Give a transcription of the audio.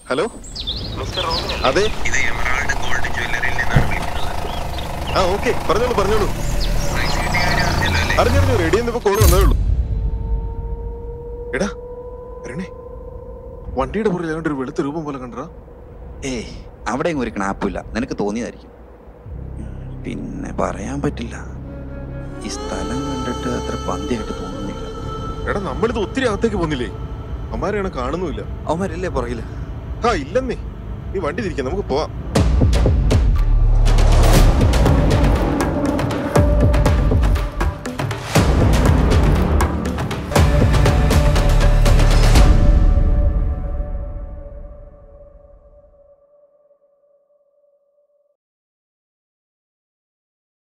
hello mister Robin അതെ ഇത് emerald gold ജ്വല്ലറിയിൽ നിന്നാണ് വിളിക്കുന്നത് ആ ഓക്കെ പറഞ്ഞോളൂ പറഞ്ഞോളൂ പ്രൈസ് കിട്ടിയ കാര്യം അറിഞ്ഞല്ലോ അല്ലേ അറിഞ്ഞറിഞ്ഞു റെഡി എന്നിപ്പോ കോള് വന്നേ ഉള്ളൂ എടാ വരണേ വണ്ടിയുടെ പുറകിൽ ഏതാണ്ട് ഒരു വെളുത്ത രൂപം പോലെ കണ്ടടാ ഏയ് അവിടെയും ഒരു കണാപ്പില്ല നിനക്ക് തോന്നിയതായിരിക്കും ഉം, പിന്നെ പറയാൻ പറ്റില്ല ഈ സ്ഥലം കണ്ടിട്ട് അത്ര പന്തിയായിട്ട് തോന്നുന്നില്ല എടാ നമ്മളിത് ഒത്തിരി അകത്തേക്ക് പോന്നില്ലേ അമ്മാരെയാണ് കാണുന്നുമില്ല അവന്മാരല്ലേ പുറകില് ആ ഇല്ലെന്നേ നീ വണ്ടി തിരിക്കാം നമുക്ക് പോവാം